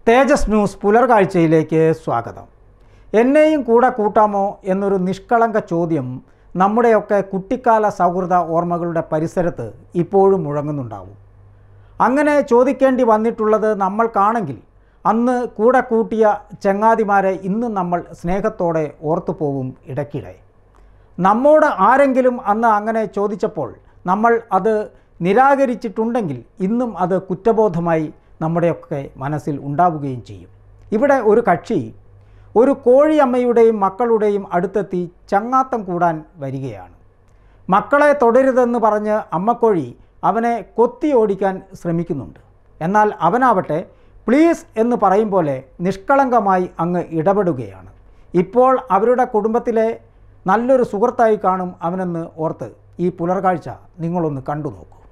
തേജസ് news പുലർകാഴ്ചയിലേക്ക് സ്വാഗതം എന്നെയും കൂടെ കൂട്ടാമോ എന്നൊരു നിഷ്കളങ്ക ചോദ്യം നമ്മുടെയൊക്കെ കുട്ടിക്കാല സൗഹൃദ ഓർമ്മകളുടെ പരിസരത്ത് ഇപ്പോഴും മുഴങ്ങുന്നുണ്ടാവും അങ്ങനെ ചോദിക്കേണ്ടി വന്നിട്ടുള്ളത് നമ്മൾക്കാണെങ്കിൽ അന്ന് കൂടെ കൂട്ടിയ ചങ്ങാതിമാരെ ഇന്നും നമ്മൾ സ്നേഹത്തോടെ ഓർത്തു പോവും ഇടയ്ക്കിടെ നമ്മോട് ആരെങ്കിലും അന്ന് അങ്ങനെ ചോദിച്ചപ്പോൾ നമ്മൾ അത് നിരാകരിച്ചിട്ടുണ്ടെങ്കിൽ ഇന്നും അത് കുറ്റബോധമായി നമ്മുടെയൊക്കെ മനസ്സിൽ ഉണ്ടാവുകയും ചെയ്യും ഇവിടെ ഒരു കക്ഷി ഒരു കോഴിയമ്മയുടെയും മക്കളുടെയും അടുത്തെത്തി ചങ്ങാത്തം കൂടാൻ വരികയാണ് മക്കളെ തൊടരുതെന്ന് പറഞ്ഞ് അമ്മക്കോഴി അവനെ കൊത്തി ഓടിക്കാൻ ശ്രമിക്കുന്നുണ്ട് എന്നാൽ അവനാവട്ടെ പ്ലീസ് എന്ന് പറയും പോലെ നിഷ്കളങ്കമായി അങ്ങ് ഇടപെടുകയാണ് ഇപ്പോൾ അവരുടെ കുടുംബത്തിലെ നല്ലൊരു സുഹൃത്തായി കാണും അവനെന്ന് ഓർത്ത് ഈ പുലർകാഴ്ച നിങ്ങളൊന്ന് കണ്ടു നോക്കൂ